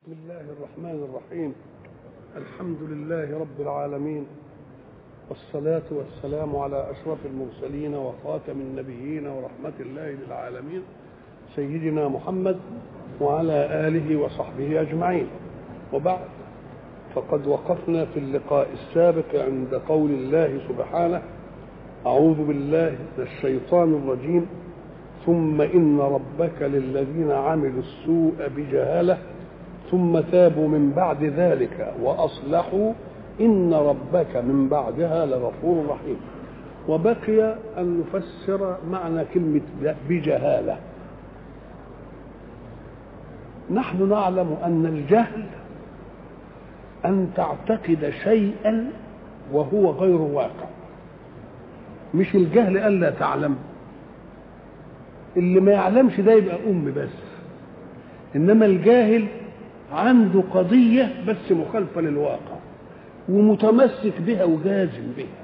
بسم الله الرحمن الرحيم الحمد لله رب العالمين والصلاة والسلام على أشرف المرسلين وخاتم النبيين ورحمة الله للعالمين سيدنا محمد وعلى آله وصحبه أجمعين وبعد فقد وقفنا في اللقاء السابق عند قول الله سبحانه أعوذ بالله من الشيطان الرجيم ثم إن ربك للذين عملوا السوء بجهالة ثم تابوا من بعد ذلك وأصلحوا إن ربك من بعدها لغفور رحيم وبقي أن نفسر معنى كلمة بجهالة نحن نعلم أن الجهل أن تعتقد شيئا وهو غير واقع مش الجهل ألا تعلم اللي ما يعلمش ده يبقى أم بس إنما الجاهل عنده قضية بس مخالفة للواقع ومتمسك بها وجازم بها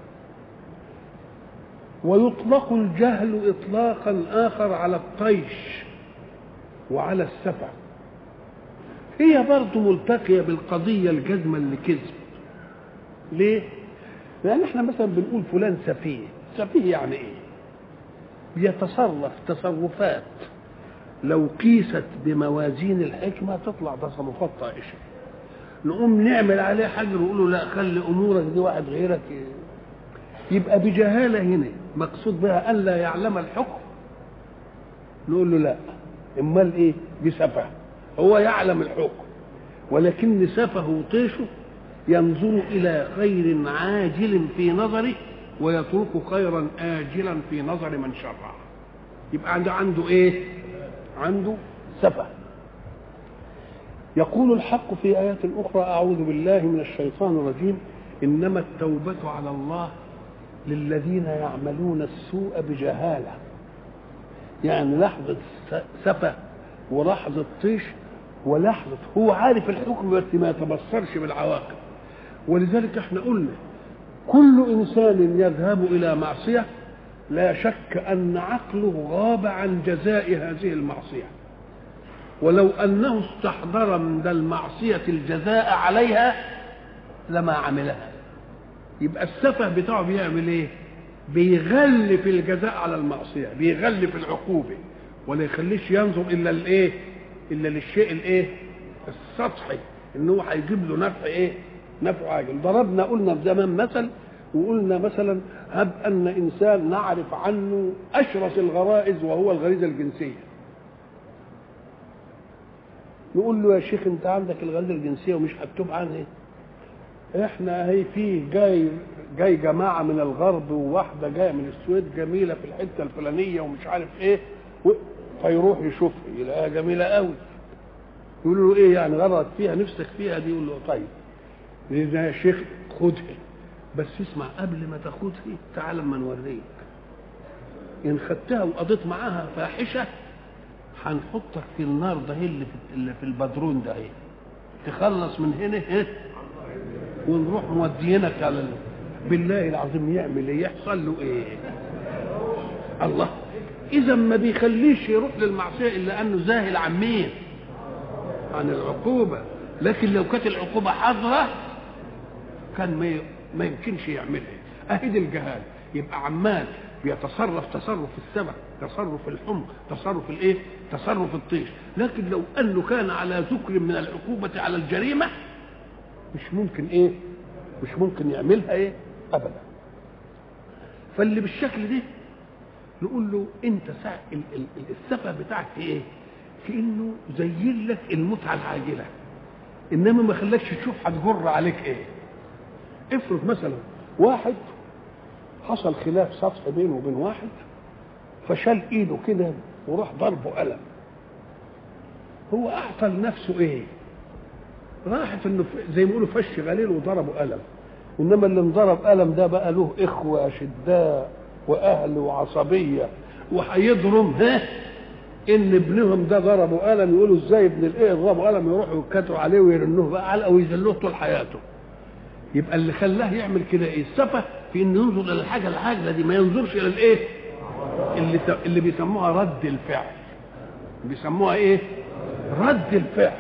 ويطلق الجهل إطلاقا آخر على الطيش وعلى السفة هي برضه ملتقية بالقضية الجزمة اللي كذب ليه؟ لأن احنا مثلا بنقول فلان سفيه سفيه يعني ايه؟ بيتصرف تصرفات لو قيست بموازين الحكمة تطلع تصرفات طائشة نقوم نعمل عليه حجر ونقول له لا خلي أمورك دي واحد غيرك يبقى بجهالة هنا مقصود بها ألا يعلم الحكم نقول له لا امال ايه بسفه هو يعلم الحكم ولكن سفه وطيشه ينظر الى خير عاجل في نظره ويترك خيرا آجلا في نظر من شرع يبقى عنده عنده ايه عنده سفه يقول الحق في آيات أخرى أعوذ بالله من الشيطان الرجيم إنما التوبة على الله للذين يعملون السوء بجهالة يعني لحظة سفة ولحظة طيش ولحظة هو عارف الحكم بس ما يتبصرش بالعواقب ولذلك احنا قلنا كل إنسان يذهب إلى معصية لا شك أن عقله غاب عن جزاء هذه المعصية ولو أنه استحضر من المعصية الجزاء عليها لما عملها يبقى السفه بتاعه بيعمل ايه بيغلف الجزاء على المعصيه بيغلف العقوبه ولا يخليش ينظر الا الايه الا للشيء الايه السطحي ان هو هيجيب له نفع ايه نفع عاجل ضربنا قلنا في زمان مثل وقلنا مثلا هب ان انسان نعرف عنه اشرس الغرائز وهو الغريزه الجنسيه نقول له يا شيخ انت عندك الغريزه الجنسيه ومش هتتوب عنها ايه احنا هي فيه جاي جاي جماعه من الغرب وواحده جايه من السويد جميله في الحته الفلانيه ومش عارف ايه و... فيروح يشوفها يلاقيها جميله قوي يقول له ايه يعني غرض فيها نفسك فيها دي يقول له طيب اذا يا شيخ خدها بس اسمع قبل ما تاخدها تعال اما نوريك ان خدتها وقضيت معاها فاحشه هنحطك في النار ده اللي في اللي في البدرون ده تخلص من هنا ايه ونروح مودينك على ال... بالله العظيم يعمل ايه يحصل له ايه الله اذا ما بيخليش يروح للمعصيه الا انه زاهل عن مين عن العقوبه لكن لو كانت العقوبه حاضره كان ما ما يمكنش يعملها اهي الجهال يبقى عمال بيتصرف تصرف السمك تصرف الحمق تصرف الايه تصرف الطيش لكن لو انه كان على ذكر من العقوبه على الجريمه مش ممكن ايه مش ممكن يعملها ايه ابدا فاللي بالشكل ده نقول له انت ساعة السفه بتاعك في ايه في انه زين لك المتعه العاجله انما ما خلاكش تشوف هتجر عليك ايه افرض مثلا واحد حصل خلاف سطحي بينه وبين واحد فشال ايده كده وراح ضربه قلم هو اعطى لنفسه ايه راحت انه زي ما بيقولوا فش غليل وضربوا قلم انما اللي انضرب قلم ده بقى له اخوه اشداء واهل وعصبيه وهيضرم ها ان ابنهم ده ضربوا قلم يقولوا ازاي ابن الايه ضربوا قلم يروحوا يتكتروا عليه ويرنوه بقى علقه ويذلوه طول حياته يبقى اللي خلاه يعمل كده ايه السفه في انه ينظر الى الحاجه العاجله دي ما ينظرش الى الايه اللي اللي بيسموها رد الفعل بيسموها ايه رد الفعل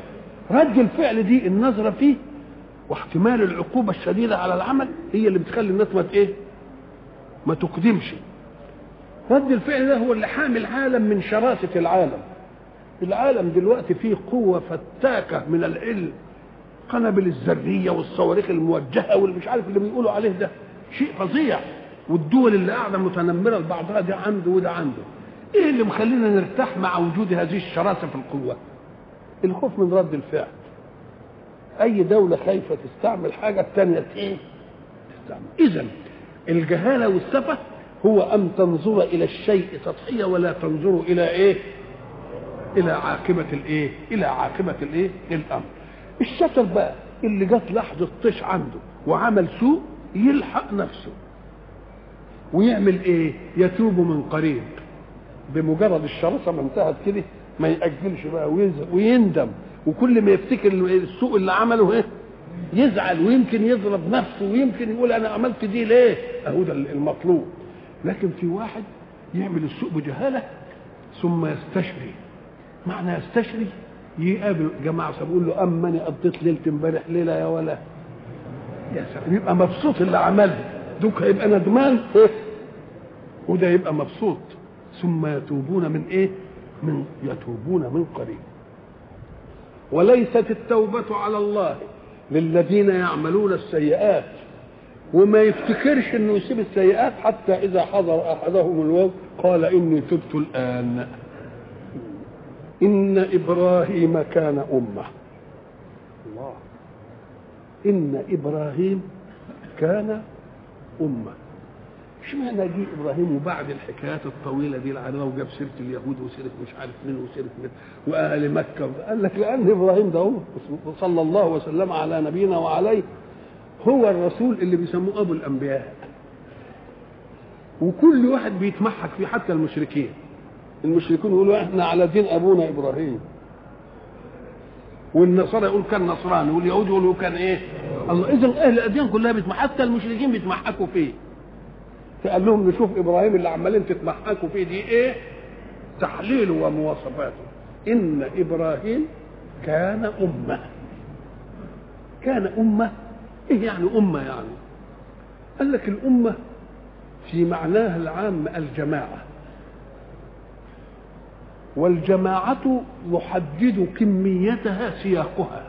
رد الفعل دي النظرة فيه واحتمال العقوبة الشديدة على العمل هي اللي بتخلي الناس ما ايه ما تقدمش رد الفعل ده هو اللي حامي العالم من شراسة العالم العالم دلوقتي فيه قوة فتاكة من العلم قنابل الذرية والصواريخ الموجهة واللي مش عارف اللي بيقولوا عليه ده شيء فظيع والدول اللي قاعدة متنمرة لبعضها ده عنده وده عنده ايه اللي مخلينا نرتاح مع وجود هذه الشراسة في القوة الخوف من رد الفعل اي دولة خايفة تستعمل حاجة الثانية ايه تستعمل اذا الجهالة والسفة هو ان تنظر الى الشيء سطحية ولا تنظر الى ايه الى عاقبة الايه الى عاقبة الايه الامر الشطر بقى اللي جت لحظة طش عنده وعمل سوء يلحق نفسه ويعمل ايه يتوب من قريب بمجرد الشراسة ما انتهت كده ما يأجلش بقى ويزعل ويندم وكل ما يفتكر السوء اللي عمله ايه يزعل ويمكن يضرب نفسه ويمكن يقول انا عملت دي ليه اهو ده المطلوب لكن في واحد يعمل السوء بجهاله ثم يستشري معنى يستشري يقابل جماعه بيقول له اما انا قضيت ليله امبارح ليله يا ولا يا سلام يبقى مبسوط اللي عمله دوك هيبقى ندمان إيه؟ وده يبقى مبسوط ثم يتوبون من ايه من يتوبون من قريب وليست التوبة على الله للذين يعملون السيئات وما يفتكرش انه يسيب السيئات حتى اذا حضر احدهم الموت قال اني تبت الان ان ابراهيم كان امه الله ان ابراهيم كان امه اشمعنى جه ابراهيم وبعد الحكايات الطويله دي العداوه وجاب سيره اليهود وسيره مش عارف مين وسيره مين واهل مكه قال لك لان ابراهيم ده هو صلى الله وسلم على نبينا وعليه هو الرسول اللي بيسموه ابو الانبياء وكل واحد بيتمحك فيه حتى المشركين المشركون يقولوا احنا على دين ابونا ابراهيم والنصارى يقول كان نصراني واليهود يقولوا كان ايه الله اذا اهل الاديان كلها بيتمحك حتى المشركين بيتمحكوا فيه فقال لهم نشوف ابراهيم اللي عمالين تتمحكوا فيه دي ايه تحليله ومواصفاته ان ابراهيم كان امه كان امه ايه يعني امه يعني قال لك الامه في معناها العام الجماعه والجماعه يحدد كميتها سياقها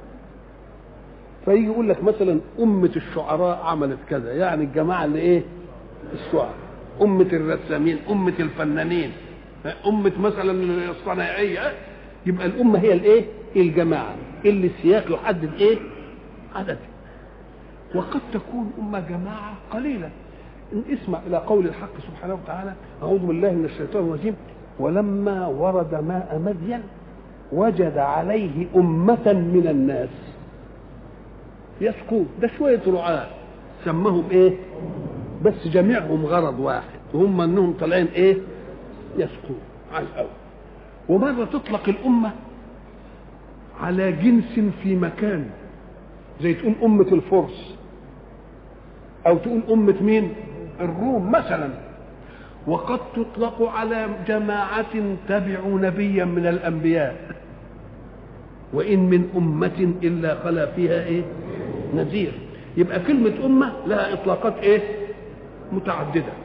فيجي يقول لك مثلا أمة الشعراء عملت كذا يعني الجماعة اللي إيه الشعراء أمة الرسامين أمة الفنانين أمة مثلا الصناعية يبقى الأمة هي الإيه الجماعة اللي السياق يحدد إيه عدد وقد تكون أمة جماعة قليلة إن اسمع إلى قول الحق سبحانه وتعالى أعوذ بالله من الشيطان الرجيم ولما ورد ماء مدين وجد عليه أمة من الناس يسقون ده شوية رعاة سمهم ايه بس جميعهم غرض واحد وهم انهم طالعين ايه يسقون على الاول ومرة تطلق الأمة على جنس في مكان زي تقول أمة الفرس أو تقول أمة مين الروم مثلا وقد تطلق على جماعة تبعوا نبيا من الأنبياء وإن من أمة إلا خلا فيها إيه نذير يبقى كلمة أمة لها إطلاقات إيه متعددة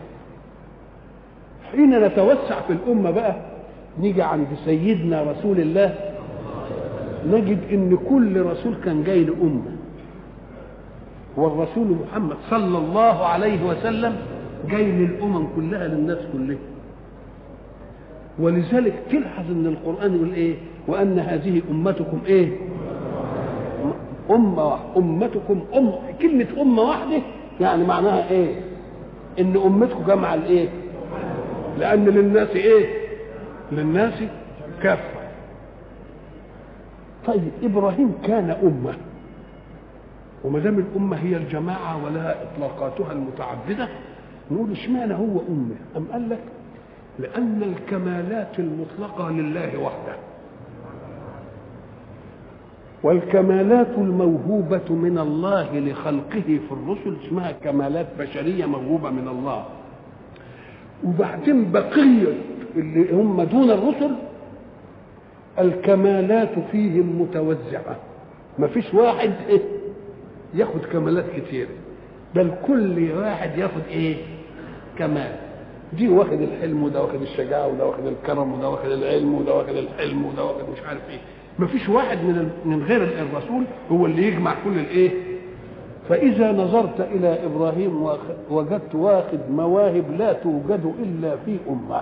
حين نتوسع في الأمة بقى نيجي عند سيدنا رسول الله نجد ان كل رسول كان جاي لأمة والرسول محمد صلى الله عليه وسلم جاي للأمم كلها للناس كلها ولذلك تلحظ ان القرآن يقول ايه وأن هذه أمتكم ايه أمة واحدة أمتكم أم كلمة أمة واحدة يعني معناها ايه ان أمتكم جمع الايه لأن للناس ايه للناس كافة طيب إبراهيم كان أمة وما دام الأمة هي الجماعة ولها إطلاقاتها المتعددة نقول اشمعنى هو أمة أم قال لك لأن الكمالات المطلقة لله وحده والكمالات الموهوبة من الله لخلقه في الرسل اسمها كمالات بشرية موهوبة من الله وبعدين بقية اللي هم دون الرسل الكمالات فيهم متوزعة ما فيش واحد إيه؟ ياخد كمالات كتير بل كل واحد ياخد ايه كمال دي واخد الحلم وده واخد الشجاعة وده واخد الكرم وده واخد العلم وده واخد الحلم وده واخد مش عارف ايه ما فيش واحد من ال- من غير الرسول هو اللي يجمع كل الايه فإذا نظرت إلى إبراهيم واخ- وجدت واخد مواهب لا توجد إلا في أمة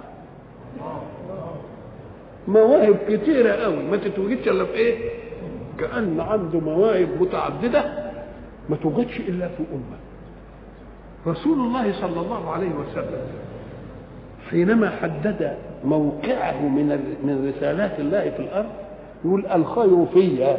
مواهب كتيرة قوي ما تتوجدش إلا في إيه؟ كأن عنده مواهب متعددة ما توجدش إلا في أمة رسول الله صلى الله عليه وسلم حينما حدد موقعه من ال- من رسالات الله في الأرض يقول الخير فيا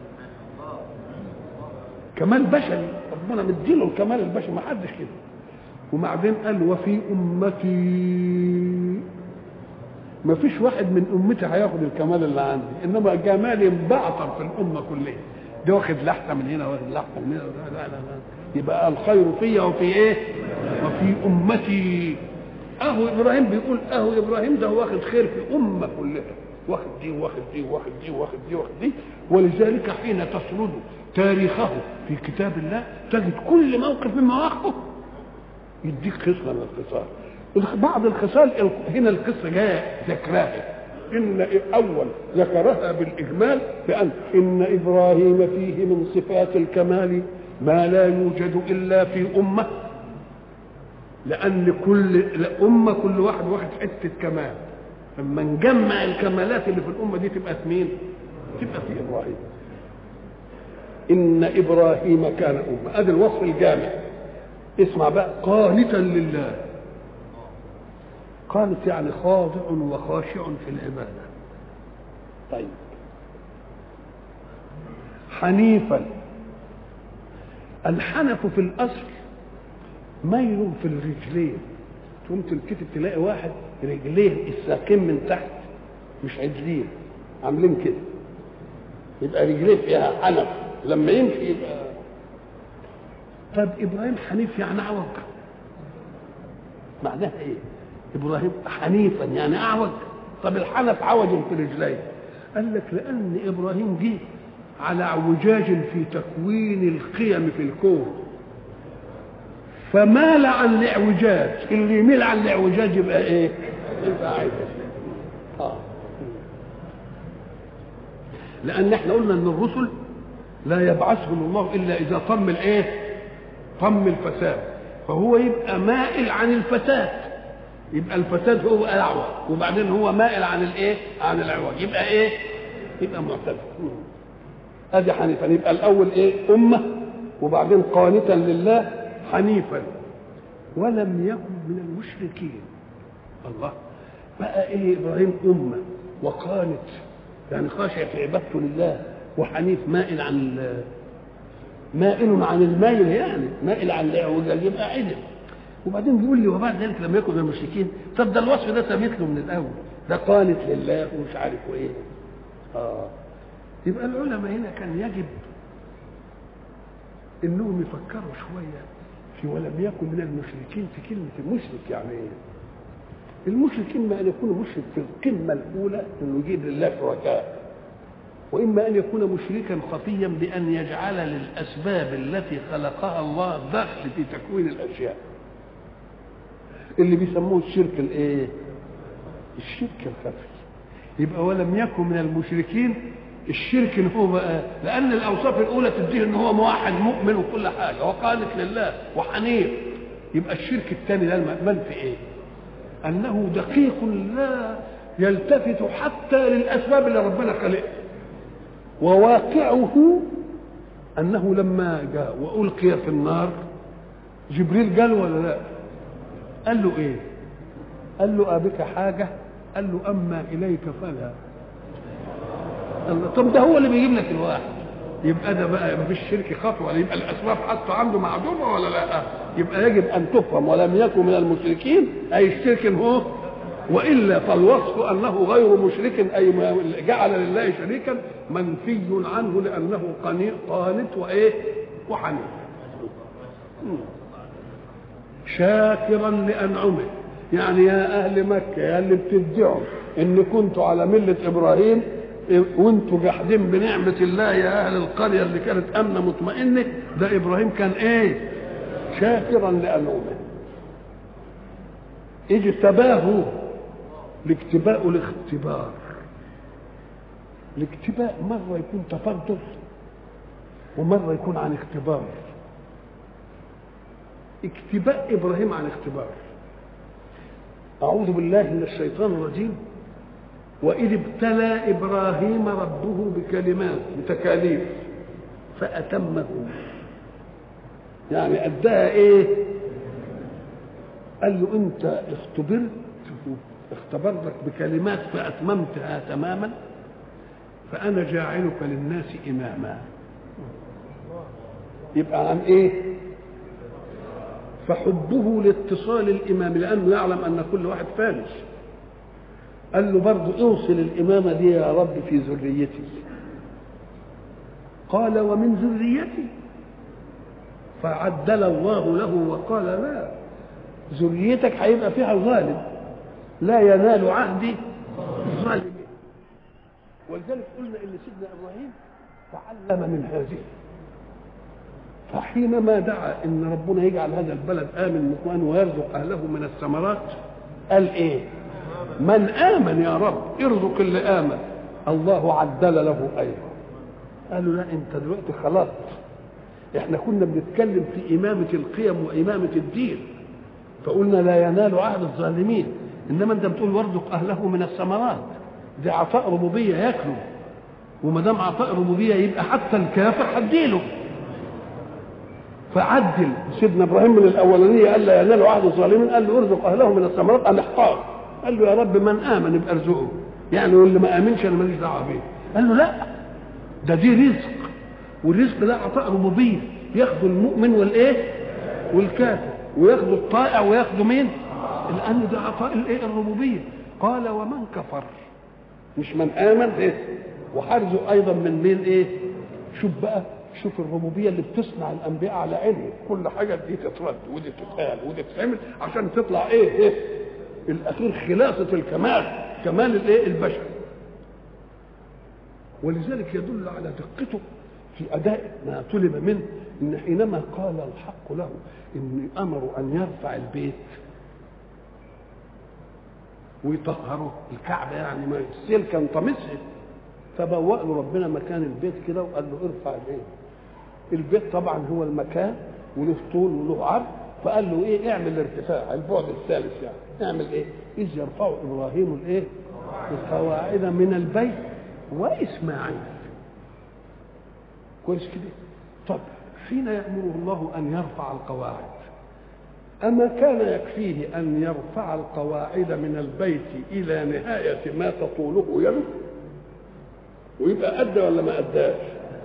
كمال بشري ربنا مديله الكمال البشري ما حدش كده وبعدين قال وفي امتي ما فيش واحد من امتي هياخد الكمال اللي عندي انما جمالي مبعثر في الامه كلها ده واخد لحظه من هنا واخد لحظه من هنا لا لا لا يبقى الخير فيا وفي ايه وفي امتي اهو ابراهيم بيقول اهو ابراهيم ده واخد خير في امه كلها واخد دي واخد دي واخد دي واخد دي واخد دي ولذلك حين تسرد تاريخه في كتاب الله تجد كل موقف من مواقفه يديك خصله من الخصال بعض الخصال هنا القصه جايه ذكراها ان اول ذكرها بالاجمال بان ان ابراهيم فيه من صفات الكمال ما لا يوجد الا في امه لان كل امه كل واحد واخد حته كمال لما نجمع الكمالات اللي في الامه دي تبقى في مين؟ تبقى في ابراهيم ان ابراهيم كان امه ادي الوصف الجامع اسمع بقى قانتا لله قانت يعني خاضع وخاشع في العباده طيب حنيفا الحنف في الاصل ميل في الرجلين تقوم تلتفت تلاقي واحد رجليه الساقين من تحت مش عدلين عاملين كده يبقى رجليه فيها حنف لما يمشي يبقى طب ابراهيم حنيف يعني اعوج معناها ايه ابراهيم حنيفا يعني اعوج طب الحنف عوج في رجليه قال لك لان ابراهيم جه على اعوجاج في تكوين القيم في الكون فمال عن الاعوجاج اللي يميل عن الاعوجاج يبقى ايه يبقى عدل اه لان احنا قلنا ان الرسل لا يبعثهم الله الا اذا طم الايه طم الفساد فهو يبقى مائل عن الفساد يبقى الفساد هو الاعوج وبعدين هو مائل عن الايه عن العوج يبقى ايه يبقى معتدل ادي حنيفا يبقى الاول ايه امه وبعدين قانتا لله حنيفا ولم يكن من المشركين الله بقى ايه ابراهيم امه وقانت يعني خاشع في عبادته لله وحنيف مائل عن ال- مائل عن المايل يعني مائل عن الاعوجاج يبقى عدل وبعدين بيقول لي وبعد ذلك لم يكن من المشركين طب ده الوصف ده ثابت له من الاول ده قانت لله ومش عارف وايه اه يبقى العلماء هنا كان يجب انهم يفكروا شويه في ولم يكن من المشركين في كلمه المشرك يعني ايه المشرك اما ان يكون مشرك في القمه الاولى انه يجيب لله شركاء واما ان يكون مشركا خفيا بان يجعل للاسباب التي خلقها الله دخل في تكوين الاشياء اللي بيسموه الشرك الايه الشرك الخفي يبقى ولم يكن من المشركين الشرك ان هو بقى لان الاوصاف الاولى تديه ان هو موحد مؤمن وكل حاجه وقانت لله وحنيف يبقى الشرك الثاني ده المأمن في ايه؟ انه دقيق لا يلتفت حتى للاسباب اللي ربنا خلقها وواقعه انه لما جاء والقي في النار جبريل قال ولا لا قال له ايه قال له ابك حاجه قال له اما اليك فلا الله طب ده هو اللي بيجيب لك الواحد يبقى ده بقى مفيش شرك خطوه يبقى الاسباب حتى عنده معدومه ولا لا يبقى يجب ان تفهم ولم يكن من المشركين اي الشرك هو والا فالوصف انه غير مشرك اي ما جعل لله شريكا منفي عنه لانه قني- قانت وايه وحنيف مم. شاكرا لانعمه يعني يا اهل مكه يا اللي بتدعوا ان كنتوا على مله ابراهيم وانتوا جاحدين بنعمه الله يا اهل القريه اللي كانت امنه مطمئنه ده ابراهيم كان ايه شاكرا لانعمه اجتباه الاجتباء الاختبار الاجتباء مرة يكون تفضل ومرة يكون عن اختبار اجتباء إبراهيم عن اختبار أعوذ بالله من الشيطان الرجيم وإذ ابتلى إبراهيم ربه بكلمات بتكاليف فأتمه يعني أداها إيه قال له أنت اختبرت اختبرتك بكلمات فأتممتها تماما فأنا جاعلك للناس إماما يبقى عن إيه فحبه لاتصال الإمام لأنه يعلم أن كل واحد فارس قال له برضه اوصل الإمامة دي يا رب في ذريتي قال ومن ذريتي فعدل الله له وقال لا ذريتك هيبقى فيها ظالم لا ينال عهدي الظالمين ولذلك قلنا ان سيدنا ابراهيم تعلم من هذه فحينما دعا ان ربنا يجعل هذا البلد امن مطمئن ويرزق اهله من الثمرات قال ايه من امن يا رب ارزق اللي امن الله عدل له ايضا قالوا لا انت دلوقتي خلاص احنا كنا بنتكلم في امامه القيم وامامه الدين فقلنا لا ينال عهد الظالمين انما انت بتقول وارزق اهله من الثمرات دي عطاء ربوبيه ياكله وما دام عطاء ربوبيه يبقى حتى الكافر هديله فعدل سيدنا ابراهيم من الاولانيه قال لا ينال عهد الظالمين قال له ارزق اهله من الثمرات قال احقار قال له يا رب من امن يبقى ارزقه يعني واللي ما امنش انا ماليش دعوه بيه قال له لا ده دي رزق والرزق ده عطاء ربوبيه ياخده المؤمن والايه والكافر وياخده الطائع وياخده مين لان ده عطاء الايه الربوبيه قال ومن كفر مش من امن ايه وحرزه ايضا من مين ايه شوف بقى شوف الربوبيه اللي بتصنع الانبياء على عينه كل حاجه دي تترد ودي تتقال ودي تتعمل عشان تطلع ايه ايه الاخير خلاصه الكمال كمال الايه البشر ولذلك يدل على دقته في اداء ما طلب منه ان حينما قال الحق له اني امر ان يرفع البيت ويطهره الكعبه يعني ما السيل كان طمسها فبوأ له ربنا مكان البيت كده وقال له ارفع البيت البيت طبعا هو المكان وله طول وله عرض فقال له ايه اعمل الارتفاع البعد الثالث يعني اعمل ايه اذ يرفع ابراهيم الايه القواعد من البيت واسماعيل كويس كده طب حين يأمره الله أن يرفع القواعد أما كان يكفيه أن يرفع القواعد من البيت إلى نهاية ما تطوله يده ويبقى أدى ولا ما أداش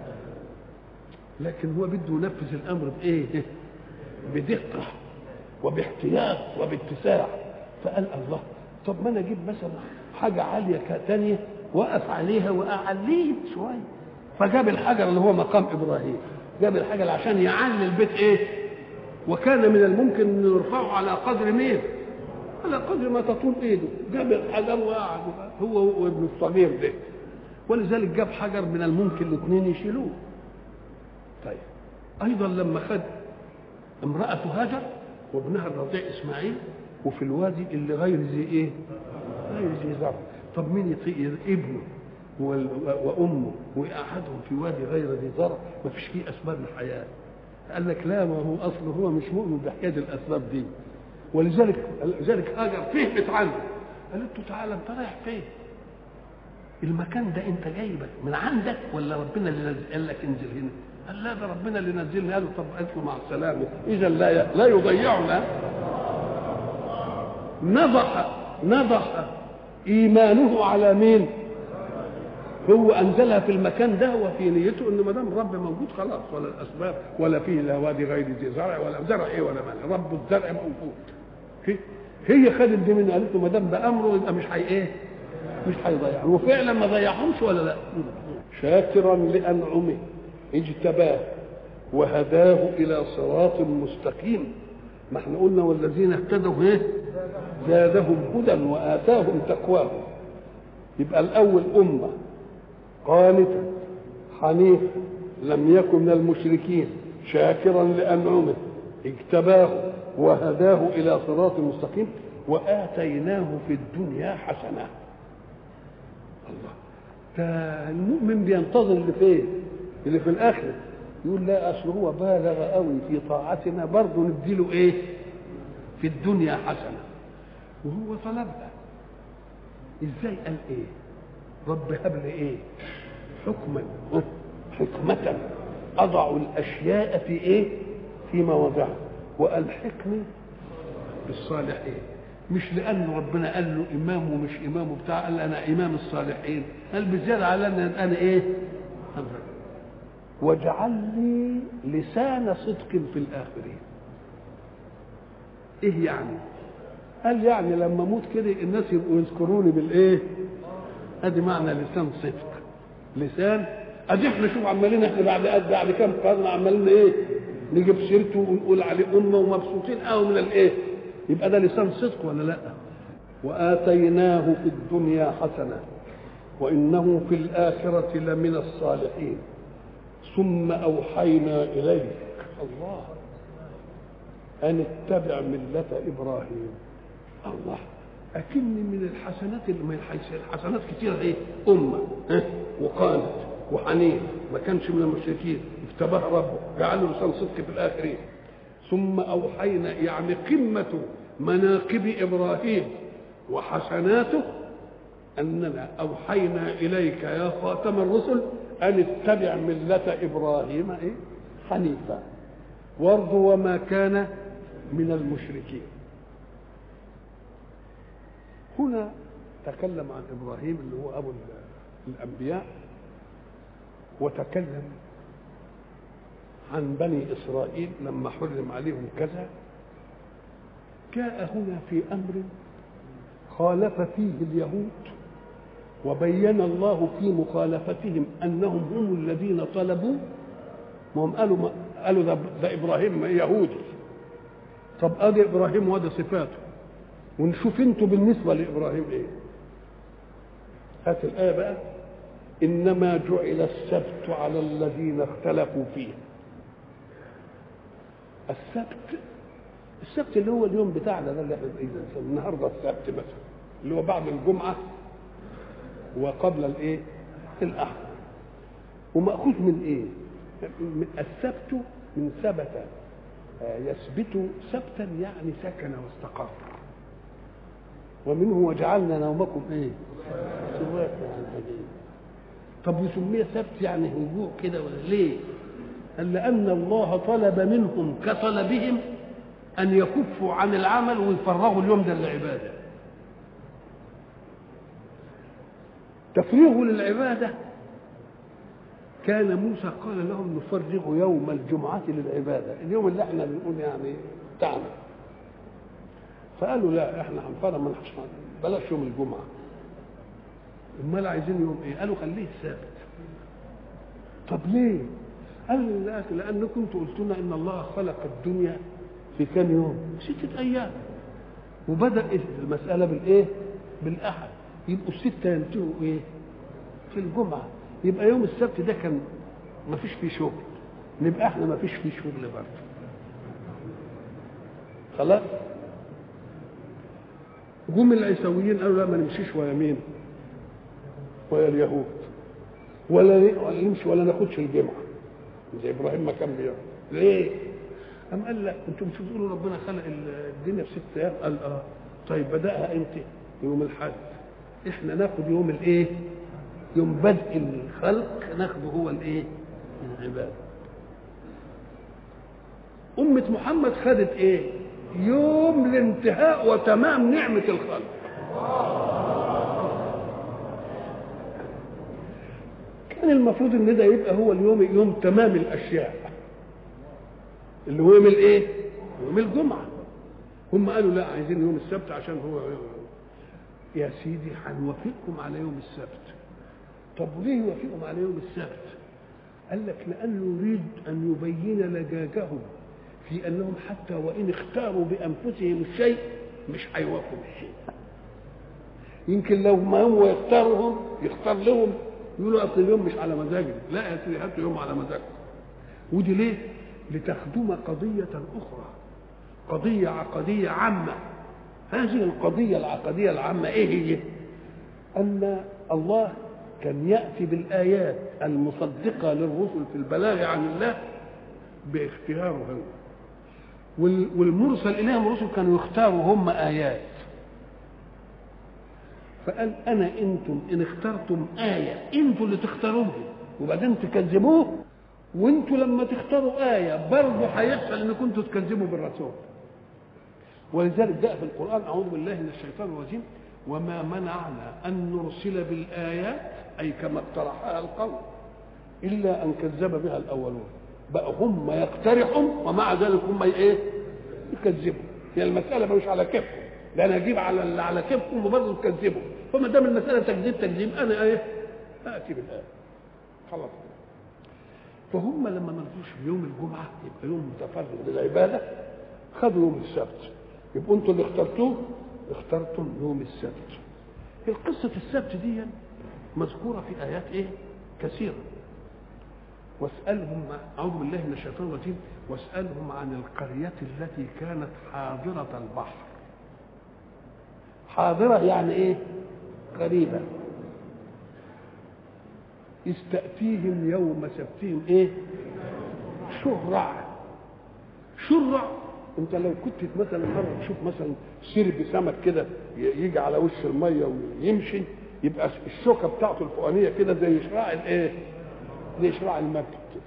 لكن هو بده ينفذ الأمر بإيه بدقة وباحتياط وباتساع فقال الله طب ما أنا أجيب مثلا حاجة عالية تانية وقف عليها وأعليه شوية فجاب الحجر اللي هو مقام إبراهيم جاب الحجر عشان يعلي البيت إيه وكان من الممكن أن يرفعه على قدر مين على قدر ما تطول ايده جاب الحجر وقعد هو وابن الصغير ده ولذلك جاب حجر من الممكن الاثنين يشيلوه طيب ايضا لما خد امرأة هاجر وابنها الرضيع اسماعيل وفي الوادي اللي غير ذي ايه غير ذي زرع طب مين يطيق ابنه وامه ويقعدهم في وادي غير ذي زرع ما فيش فيه اسباب الحياه قال لك لا ما هو اصله هو مش مؤمن بحكايه الاسباب دي ولذلك لذلك هاجر فهمت عنه قالت له تعالى انت رايح فين؟ المكان ده انت جايبك من عندك ولا ربنا اللي قال لك انزل هنا؟ قال لا ده ربنا اللي نزلني قال له طب قالت له مع السلامه اذا لا لا يضيعنا نضح نضح ايمانه على مين؟ هو انزلها في المكان ده وفي نيته ان ما دام الرب موجود خلاص ولا الاسباب ولا فيه لا وادي غير ذي زرع ولا زرع ايه ولا مال رب الزرع موجود هي خدت دي منه قالت له ما دام بامره يبقى مش هي ايه؟ مش هيضيع وفعلا ما ضيعهمش ولا لا؟ شاكرا لانعمه اجتباه وهداه الى صراط مستقيم ما احنا قلنا والذين اهتدوا ايه؟ زادهم هدى واتاهم تقواهم يبقى الاول امه قانتا حنيفا لم يكن من المشركين شاكرا لأنعمه اجتباه وهداه إلى صراط مستقيم وآتيناه في الدنيا حسنة الله ده المؤمن بينتظر اللي فين اللي في الآخرة يقول لا أصل هو بالغ قوي في طاعتنا برضه نديله إيه في الدنيا حسنة وهو طلبها ازاي قال ايه رب هب لي ايه حكما حكمة أضع الأشياء في إيه؟ في مواضعها وألحقني بالصالحين مش لأن ربنا قال له إمام ومش إمام وبتاع قال أنا إمام الصالحين قال بزيادة على أن أنا إيه؟ واجعل لي لسان صدق في الآخرين إيه يعني؟ قال يعني لما اموت كده الناس يبقوا يذكروني بالايه؟ ادي معنى لسان صدق لسان ادي احنا شوف عمالين احنا بعد قد بعد كام قرن عمالين ايه؟ نجيب سيرته ونقول عليه امه ومبسوطين قوي من الايه؟ يبقى ده لسان صدق ولا لا؟ واتيناه في الدنيا حسنه وانه في الاخره لمن الصالحين ثم اوحينا اليك الله ان اتبع مله ابراهيم الله أكن من الحسنات اللي من الحسنات كتيرة إيه؟ أمة ها؟ وقانت وحنين ما كانش من المشركين اجتباه ربه جعله لسان صدق في الآخرين ثم أوحينا يعني قمة مناقب إبراهيم وحسناته أننا أوحينا إليك يا خاتم الرسل أن اتبع ملة إبراهيم إيه؟ حنيفا وارض وما كان من المشركين هنا تكلم عن ابراهيم اللي هو ابو الانبياء وتكلم عن بني اسرائيل لما حرم عليهم كذا جاء هنا في امر خالف فيه اليهود وبين الله في مخالفتهم انهم هم الذين طلبوا وهم قالوا ما قالوا ده, ده ابراهيم يهودي طب ادي ابراهيم وادي صفاته ونشوف انتوا بالنسبه لابراهيم ايه هات الايه بقى انما جعل السبت على الذين اختلفوا فيه السبت السبت اللي هو اليوم بتاعنا ده اللي احنا النهارده السبت مثلا اللي هو بعد الجمعه وقبل الايه الاحد وماخوذ من ايه السبت من ثبت يثبت سبتا يعني سكن واستقر ومنه وجعلنا نومكم ايه سباتا يعني طب وسمي سبت يعني هجوع كده ولا ليه قال لان الله طلب منهم كطلبهم ان يكفوا عن العمل ويفرغوا اليوم ده للعباده تفريغ للعباده كان موسى قال لهم نفرغ يوم الجمعة للعبادة اليوم اللي احنا بنقول يعني بتاعنا فقالوا لا احنا هنفرغ من بلاش يوم الجمعة امال عايزين يوم ايه قالوا خليه السبت طب ليه قال لا لان كنتوا قلت لنا ان الله خلق الدنيا في كام يوم ستة ايام وبدأ المسألة بالايه بالاحد يبقوا الستة ينتهوا ايه في الجمعة يبقى يوم السبت ده كان ما فيش فيه شغل نبقى احنا ما فيش فيه شغل برضه خلاص جم العيسويين قالوا لا ما نمشيش ويا مين ويا اليهود ولا ولا نمشي ولا ناخدش الجمعه زي ابراهيم ما كان بيعمل ليه؟ قام قال لا انتم مش بتقولوا ربنا خلق الدنيا في ست ايام قال اه طيب بداها امتى؟ يوم الاحد احنا ناخد يوم الايه؟ يوم بدء الخلق ناخده هو الايه؟ العباده. أمة محمد خدت إيه؟ يوم الانتهاء وتمام نعمة الخلق. كان المفروض إن ده يبقى هو اليوم يوم تمام الأشياء. اللي هو يوم الإيه؟ يوم الجمعة. هم قالوا لا عايزين يوم السبت عشان هو يا سيدي هنوافقكم على يوم السبت. طب وليه يوافقهم على يوم السبت قال لك لانه يريد ان يبين لجاجهم في انهم حتى وان اختاروا بانفسهم الشيء مش هيوافقوا بالشيء يمكن لو ما هو يختارهم يختار لهم يقولوا اصل اليوم مش على مزاجنا لا يا سيدي هاتوا يوم على مزاجكم ودي ليه لتخدم قضية أخرى قضية عقدية عامة هذه القضية العقدية العامة إيه هي؟ أن الله كان يأتي بالآيات المصدقة للرسل في البلاغ عن الله باختياره هو والمرسل إليهم الرسل كانوا يختاروا هم آيات فقال أنا أنتم إن اخترتم آية أنتم اللي تختاروها وبعدين تكذبوه وانتوا لما تختاروا آية برضه هيحصل ان كنتوا تكذبوا بالرسول ولذلك جاء في القرآن أعوذ بالله من الشيطان الرجيم وما منعنا أن نرسل بالآيات أي كما اقترحها القوم إلا أن كذب بها الأولون بقى هم يقترحوا ومع ذلك هم إيه؟ يكذبوا هي يعني المسألة مش على كيفهم ده أنا أجيب على اللي على كيفهم وبرضه تكذبوا فما دام المسألة تكذيب تكذيب أنا إيه؟ آتي بالآية خلاص فهم لما ما رضوش في يوم الجمعه يبقى يوم متفرغ للعباده خدوا يوم السبت يبقوا انتوا اللي اخترتوه اخترتم يوم السبت القصة السبت دي مذكورة في آيات إيه؟ كثيرة واسألهم أعوذ بالله من الشيطان الرجيم واسألهم عن القرية التي كانت حاضرة البحر حاضرة يعني إيه؟ قريبة إذ تأتيهم يوم سبتهم إيه؟ شرع شرع أنت لو كنت مثلا مرة تشوف مثلا سرب سمك كده يجي على وش المية ويمشي يبقى الشوكة بتاعته الفوقانية كده زي شراع الإيه؟ زي شراع المركب كده.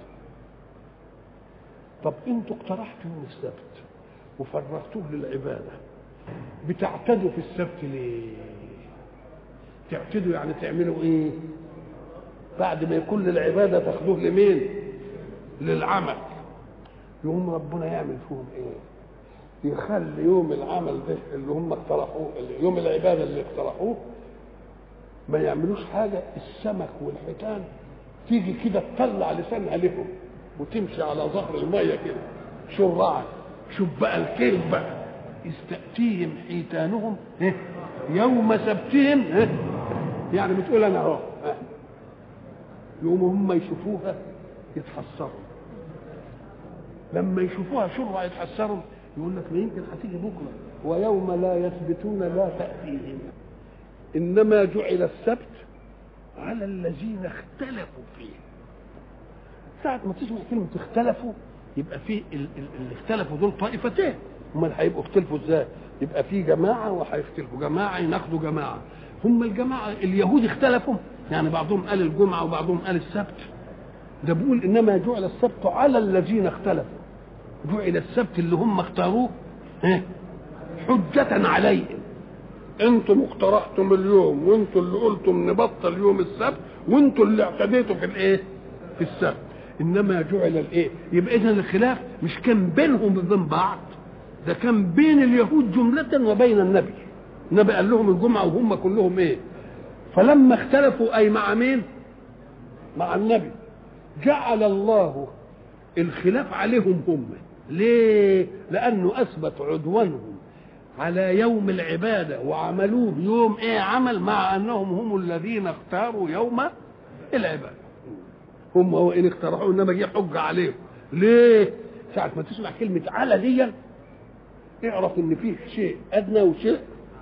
طب أنتوا اقترحتوا يوم السبت وفرغتوه للعبادة بتعتدوا في السبت ليه؟ تعتدوا يعني تعملوا ايه؟ بعد ما يكون للعباده تاخدوه لمين؟ للعمل يقوم ربنا يعمل فيهم ايه؟ يخلي يوم العمل ده اللي هم اقترحوه يوم العباده اللي اقترحوه ما يعملوش حاجه السمك والحيتان تيجي كده تطلع لسانها لهم وتمشي على ظهر الميه كده شرعا شوف بقى الكيل بقى استأتيهم حيتانهم يوم سبتهم يعني بتقول انا اهو يقوموا هم يشوفوها يتحسروا لما يشوفوها شرع يتحسروا يقول لك ما يمكن هتيجي بكره ويوم لا يثبتون لا تأتيهم إنما جعل السبت على الذين اختلفوا فيه ساعة ما تسمع كلمة اختلفوا يبقى في اللي اختلفوا دول طائفتين امال هيبقوا اختلفوا ازاي؟ يبقى في جماعة وهيختلفوا جماعة يناقضوا جماعة هم الجماعة اليهود اختلفوا يعني بعضهم قال الجمعة وبعضهم قال السبت ده بيقول انما جعل السبت على الذين اختلفوا جعل السبت اللي هم اختاروه حجة عليهم انتم اقترحتم اليوم وانتم اللي قلتم نبطل يوم السبت وانتم اللي اعتديتوا في الايه؟ في السبت انما جعل الايه؟ يبقى اذا الخلاف مش كان بينهم وبين بعض ده كان بين اليهود جملة وبين النبي النبي قال لهم الجمعة وهم كلهم ايه؟ فلما اختلفوا اي مع مين؟ مع النبي جعل الله الخلاف عليهم هم ليه؟ لأنه أثبت عدوانهم على يوم العبادة وعملوه يوم إيه عمل مع أنهم هم الذين اختاروا يوم العبادة هم هو إن اقترحوا إنما جه حجة عليهم ليه؟ ساعة ما تسمع كلمة على دي اعرف إن فيه شيء أدنى وشيء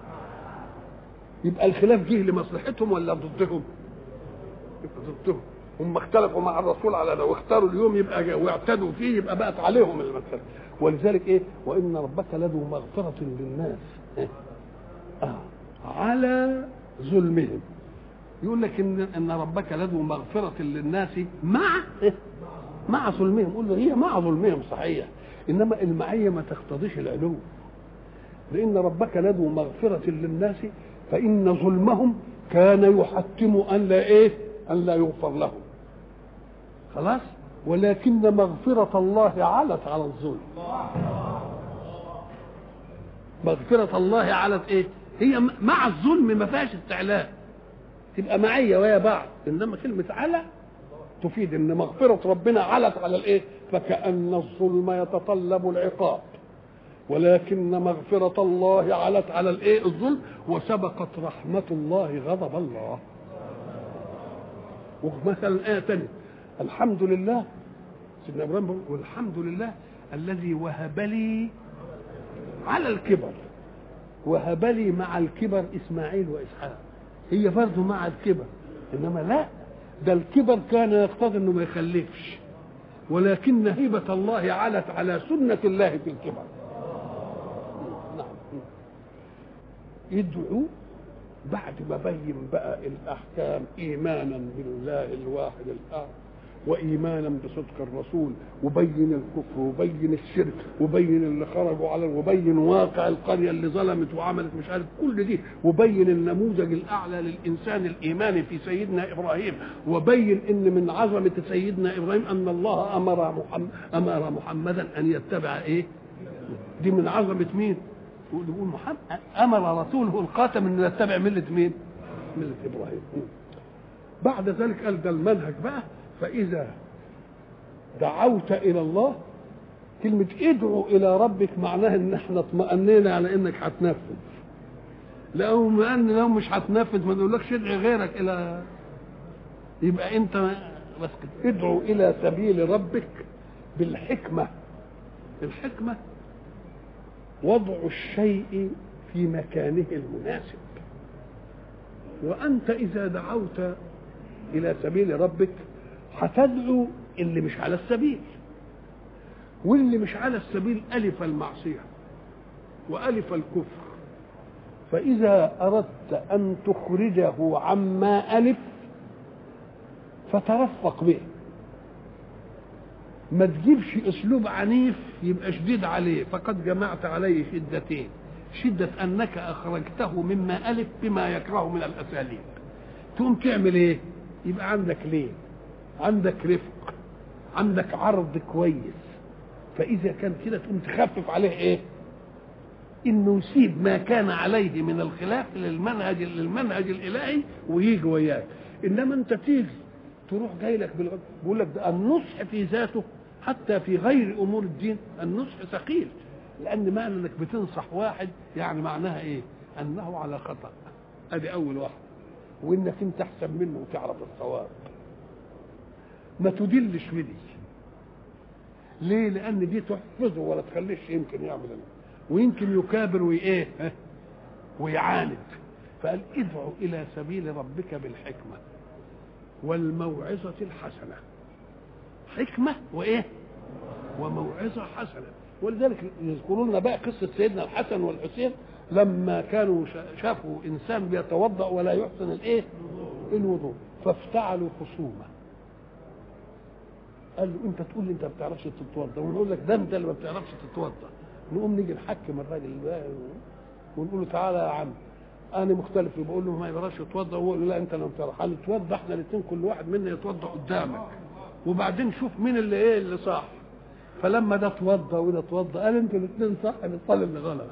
يبقى الخلاف جه لمصلحتهم ولا ضدهم؟ يبقى ضدهم هم اختلفوا مع الرسول على لو اختاروا اليوم يبقى واعتدوا فيه يبقى بقت عليهم المسألة ولذلك ايه وان ربك لذو مغفرة للناس إيه؟ آه. على ظلمهم يقول لك ان ان ربك لذو مغفرة للناس مع إيه؟ مع ظلمهم قول له هي مع ظلمهم صحيح انما المعية ما تقتضيش العلو لان ربك لذو مغفرة للناس فان ظلمهم كان يحتم ان لا ايه ان لا يغفر لهم خلاص ولكن مغفرة الله علت على الظلم مغفرة الله علت ايه هي مع الظلم ما فيهاش استعلاء تبقى معية ويا بعض انما كلمة على تفيد ان مغفرة ربنا علت على الايه فكأن الظلم يتطلب العقاب ولكن مغفرة الله علت على الايه الظلم وسبقت رحمة الله غضب الله ومثلا آية ثانية الحمد لله سيدنا إبراهيم بيقول والحمد لله الذي وهب لي على الكبر وهب لي مع الكبر إسماعيل وإسحاق هي برضه مع الكبر إنما لا ده الكبر كان يقتضي إنه ما يخلفش ولكن هبة الله علت على سنة الله في الكبر نعم يدعو بعد ما بين بقى الاحكام ايمانا بالله الواحد الاحد وايمانا بصدق الرسول وبين الكفر وبين الشرك وبين اللي خرجوا على وبين واقع القريه اللي ظلمت وعملت مش عارف كل دي وبين النموذج الاعلى للانسان الايماني في سيدنا ابراهيم وبين ان من عظمه سيدنا ابراهيم ان الله امر محمد امر محمدا ان يتبع ايه؟ دي من عظمه مين؟ يقول محمد امر رسوله القاتم انه يتبع مله مين؟ مله ابراهيم بعد ذلك قال ده المنهج بقى فاذا دعوت الى الله كلمة ادعو إلى ربك معناها إن إحنا اطمأنينا على إنك هتنفذ. لو ما أن لو مش هتنفذ ما نقولكش ادعي غيرك إلى يبقى أنت بس كده ادعو إلى سبيل ربك بالحكمة. الحكمة وضع الشيء في مكانه المناسب وانت اذا دعوت الى سبيل ربك هتدعو اللي مش على السبيل واللي مش على السبيل الف المعصيه والف الكفر فاذا اردت ان تخرجه عما الف فترفق به ما تجيبش اسلوب عنيف يبقى شديد عليه فقد جمعت عليه شدتين شدة أنك أخرجته مما ألف بما يكره من الأساليب تقوم تعمل إيه؟ يبقى عندك ليه؟ عندك رفق عندك عرض كويس فإذا كان كده تقوم تخفف عليه إيه؟ إنه يسيب ما كان عليه من الخلاف للمنهج للمنهج الإلهي ويجي وياك إنما أنت تيجي تروح جاي لك بالغد بيقول لك ده النصح في ذاته حتى في غير امور الدين النصح ثقيل لان معنى انك بتنصح واحد يعني معناها ايه انه على خطا ادي اول واحد وانك انت احسن منه وتعرف الصواب ما تدلش بدي ليه لان دي تحفظه ولا تخليش يمكن يعمل ويمكن يكابر وايه ويعاند فقال ادعو الى سبيل ربك بالحكمه والموعظه الحسنه حكمة وإيه؟ وموعظة حسنة ولذلك يذكرون لنا بقى قصة سيدنا الحسن والحسين لما كانوا شافوا إنسان بيتوضأ ولا يحسن الإيه؟ الوضوء فافتعلوا خصومة قال له أنت تقول لي أنت ما بتعرفش تتوضأ ونقول لك ده أنت اللي ما بتعرفش تتوضأ نقوم نيجي نحكم الراجل ده ونقول له تعالى يا عم انا مختلف بقول له ما يقدرش يتوضا وهو لا انت لما بتعرف قال اتوضا احنا الاثنين كل واحد منا يتوضا قدامك وبعدين شوف مين اللي ايه اللي صح فلما ده اتوضى وده اتوضى قال انتوا الاثنين صح نصلي اللي غلط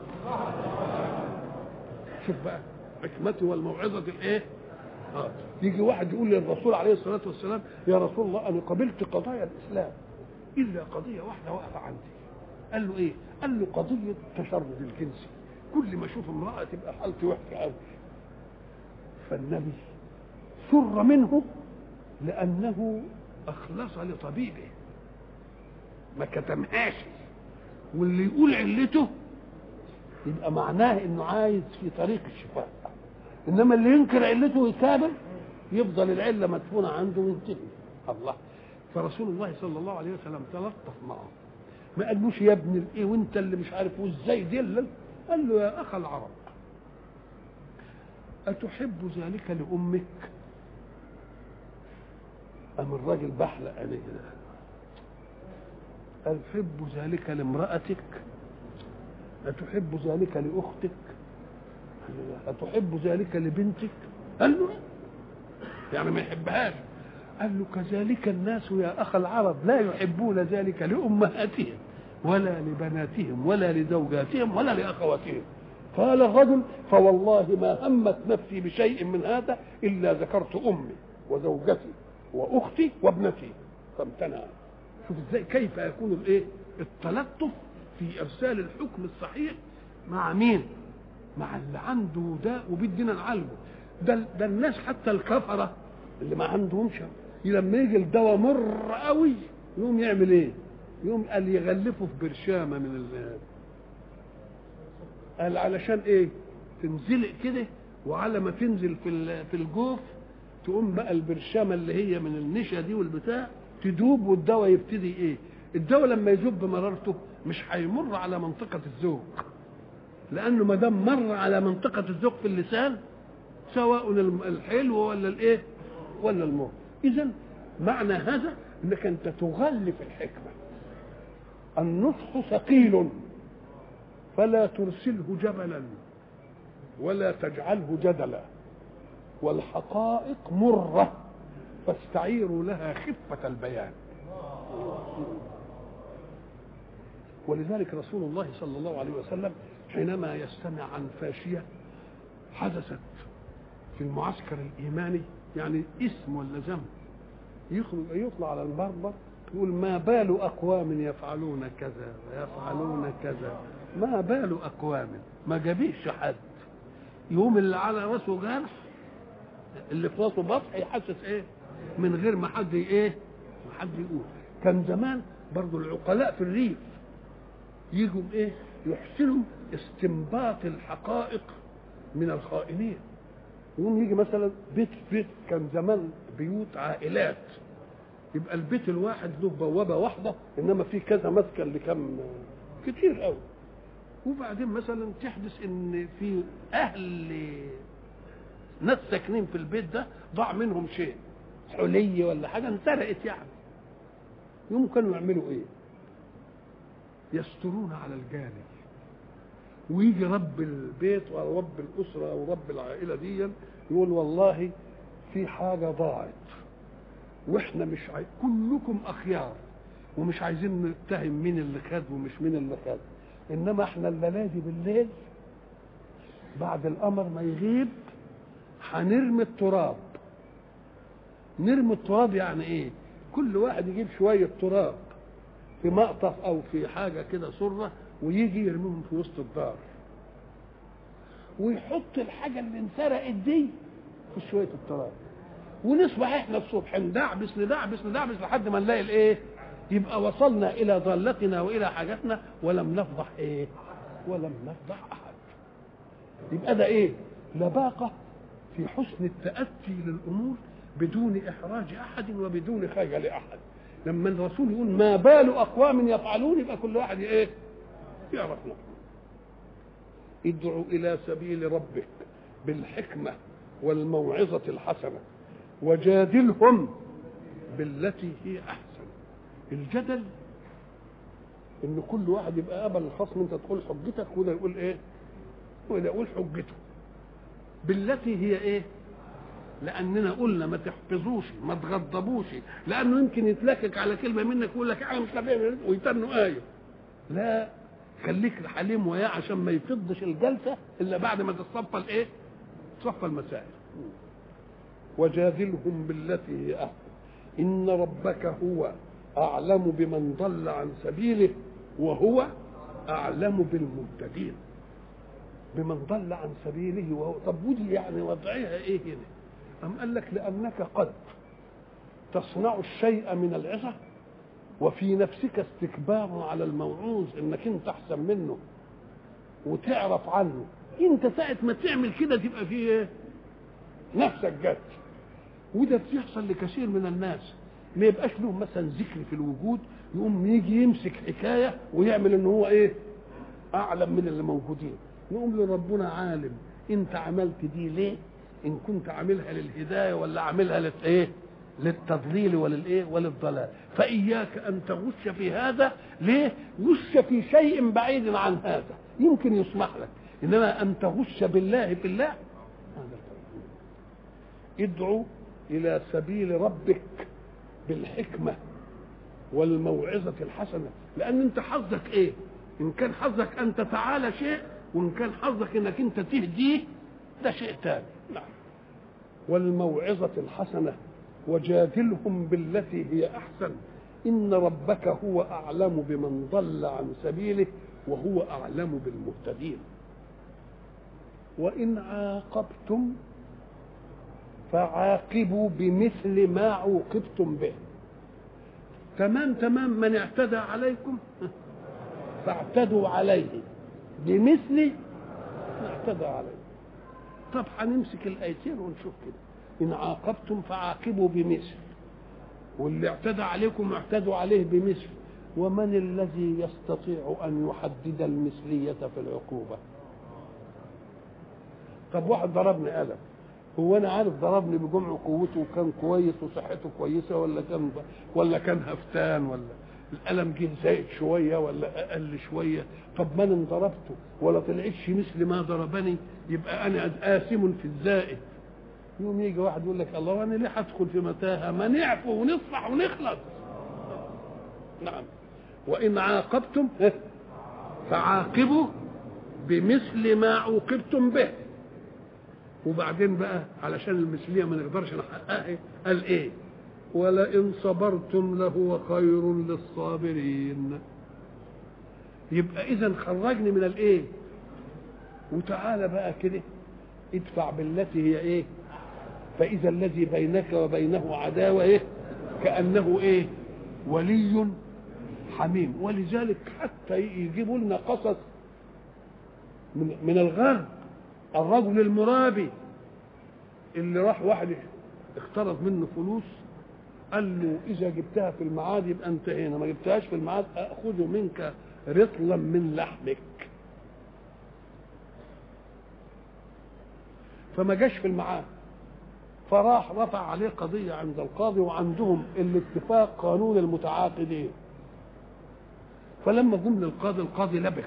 شوف بقى حكمته والموعظه الايه آه. يجي واحد يقول للرسول عليه الصلاه والسلام يا رسول الله انا قبلت قضايا الاسلام الا قضيه واحده واقفه عندي قال له ايه قال له قضيه التشرد الجنسي كل ما اشوف امراه تبقى حالتي وحشه قوي فالنبي سر منه لانه اخلص لطبيبه ما كتمهاش واللي يقول علته يبقى معناه انه عايز في طريق الشفاء انما اللي ينكر علته ويكابر يفضل العله مدفونه عنده وينتهي الله فرسول الله صلى الله عليه وسلم تلطف معه ما قالوش يا ابن الايه وانت اللي مش عارف وازاي دلل قال له يا اخ العرب اتحب ذلك لامك أم الراجل بحلق عليه كده قال حب ذلك لامرأتك أتحب ذلك لأختك أتحب ذلك لبنتك قال له يعني ما يحبهاش قال له كذلك الناس يا أخ العرب لا يحبون ذلك لأمهاتهم ولا لبناتهم ولا لزوجاتهم ولا لأخواتهم قال الرجل فوالله ما همت نفسي بشيء من هذا إلا ذكرت أمي وزوجتي واختي وابنتي فامتنع شوف ازاي كيف يكون الايه التلطف في ارسال الحكم الصحيح مع مين مع اللي عنده داء وبيدينا نعالجه ده ده الناس حتى الكفره اللي ما عندهمش لما يجي الدواء مر قوي يقوم يعمل ايه يقوم قال يغلفه في برشامه من ال قال علشان ايه تنزلق كده وعلى ما تنزل في في الجوف تقوم بقى البرشامه اللي هي من النشا دي والبتاع تدوب والدواء يبتدي ايه الدواء لما يذوب بمرارته مش هيمر على منطقه الذوق لانه ما دام مر على منطقه الذوق في اللسان سواء الحلو ولا الايه ولا المر اذا معنى هذا انك انت تغلف الحكمه النصح ثقيل فلا ترسله جبلا ولا تجعله جدلا والحقائق مره فاستعيروا لها خفه البيان ولذلك رسول الله صلى الله عليه وسلم حينما يستمع عن فاشيه حدثت في المعسكر الايماني يعني اسم ولا ذنب يخرج يطلع على المربى يقول ما بال اقوام يفعلون كذا ويفعلون كذا ما بال اقوام ما جابيش حد يوم اللي على راسه جرح اللي في راسه بطح يحسس ايه من غير ما حد ايه ما حد يقول كان زمان برضو العقلاء في الريف يجوا ايه يحسنوا استنباط الحقائق من الخائنين يقوم يجي مثلا بيت بيت كان زمان بيوت عائلات يبقى البيت الواحد له بوابه واحده انما في كذا مسكن لكم كتير قوي وبعدين مثلا تحدث ان في اهل ناس ساكنين في البيت ده ضاع منهم شيء حلي ولا حاجه انسرقت يعني يوم كانوا يعملوا ايه يسترون على الجاني ويجي رب البيت ورب الاسره ورب العائله دي يقول والله في حاجه ضاعت واحنا مش عاي... كلكم اخيار ومش عايزين نتهم مين اللي خد ومش مين اللي خد انما احنا الليله دي بالليل بعد القمر ما يغيب هنرمي التراب نرمي التراب يعني ايه كل واحد يجيب شويه تراب في مقطف او في حاجه كده سره ويجي يرميهم في وسط الدار ويحط الحاجه اللي انسرقت دي في شويه التراب ونصبح احنا الصبح ندعبس ندعبس ندعبس لحد ما نلاقي الايه يبقى وصلنا الى ضالتنا والى حاجتنا ولم نفضح ايه ولم نفضح احد يبقى ده ايه لباقه في حسن التاتي للامور بدون احراج احد وبدون خجل احد لما الرسول يقول ما بال اقوام يفعلون يبقى كل واحد ايه يعرف نفسه ادعو الى سبيل ربك بالحكمه والموعظه الحسنه وجادلهم بالتي هي احسن الجدل ان كل واحد يبقى قبل الخصم انت تقول حجتك وده يقول ايه وده يقول حجته بالتي هي ايه لاننا قلنا ما تحفظوش ما تغضبوش لانه يمكن يتلكك على كلمه منك يقول لك انا مش طبيعي ويتنوا ايه لا خليك حليم وياه عشان ما يفضش الجلسه الا بعد ما تتصفى الايه تصفى المسائل وجادلهم بالتي هي احسن ان ربك هو اعلم بمن ضل عن سبيله وهو اعلم بالمهتدين بمن ضل عن سبيله وهو طب ودي يعني وضعها ايه هنا أم قال لك لأنك قد تصنع الشيء من العظة وفي نفسك استكبار على الموعوظ انك انت احسن منه وتعرف عنه انت ساعة ما تعمل كده تبقى فيه ايه نفسك جت وده بيحصل لكثير من الناس ما يبقاش لهم مثلا ذكر في الوجود يقوم يجي يمسك حكايه ويعمل ان هو ايه اعلم من اللي موجودين نقوم له ربنا عالم انت عملت دي ليه ان كنت عاملها للهدايه ولا عاملها للايه للتضليل وللايه وللضلال فاياك ان تغش في هذا ليه غش في شيء بعيد عن هذا يمكن يسمح لك انما ان تغش بالله في الله ادعو الى سبيل ربك بالحكمه والموعظه الحسنه لان انت حظك ايه ان كان حظك ان تتعالى شيء وان كان حظك انك انت تهديه ده شيء ثاني نعم والموعظه الحسنه وجادلهم بالتي هي احسن ان ربك هو اعلم بمن ضل عن سبيله وهو اعلم بالمهتدين وان عاقبتم فعاقبوا بمثل ما عوقبتم به تمام تمام من اعتدى عليكم فاعتدوا عليه بمثل ما اعتدى عليه طب هنمسك الايتين ونشوف كده ان عاقبتم فعاقبوا بمثل واللي اعتدى عليكم اعتدوا عليه بمثل ومن الذي يستطيع ان يحدد المثليه في العقوبه طب واحد ضربني قلم هو انا عارف ضربني بجمع قوته وكان كويس وصحته كويسه ولا كان ولا كان هفتان ولا القلم جه زايد شويه ولا اقل شويه طب ما انا ضربته ولا طلعتش مثل ما ضربني يبقى انا آثم في الزائد يوم يجي واحد يقول لك الله وانا ليه هدخل في متاهه ما نعفو ونصفح ونخلص نعم وان عاقبتم فعاقبوا بمثل ما عوقبتم به وبعدين بقى علشان المثليه ما نقدرش نحققها قال ايه ولئن صبرتم لهو خير للصابرين يبقى اذا خرجني من الايه وتعالى بقى كده ادفع بالتي هي ايه فاذا الذي بينك وبينه عداوه ايه كانه ايه ولي حميم ولذلك حتى يجيبوا لنا قصص من من الغرب الرجل المرابي اللي راح واحد اقترض منه فلوس قال له اذا جبتها في الميعاد يبقى انتهينا ما جبتهاش في الميعاد اخذ منك رطلا من لحمك فما جاش في الميعاد فراح رفع عليه قضية عند القاضي وعندهم الاتفاق قانون المتعاقدين فلما جم للقاضي القاضي لبق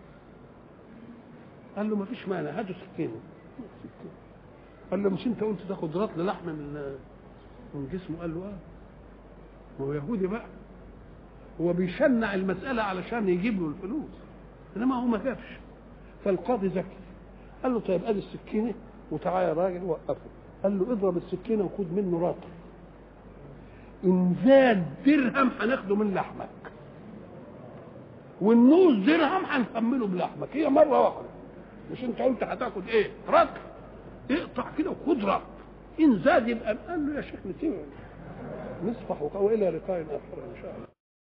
قال له ما فيش مانع هاتوا سكينه قال له مش انت قلت تاخد رطل لحم من من جسمه قال له اه ما هو يهودي بقى هو بيشنع المسألة علشان يجيب له الفلوس انما هو ما جابش فالقاضي ذكي قال له طيب ادي السكينة وتعالى يا راجل وقفه قال له اضرب السكينة وخد منه رطل ان زاد درهم هناخده من لحمك والنص درهم هنكمله بلحمك هي مرة واحدة مش انت قلت هتاخد ايه رطل اقطع كده وخد رطل ان زاد يبقى قال له يا شيخ نسيبه نصفح والى لقاء اخر ان شاء الله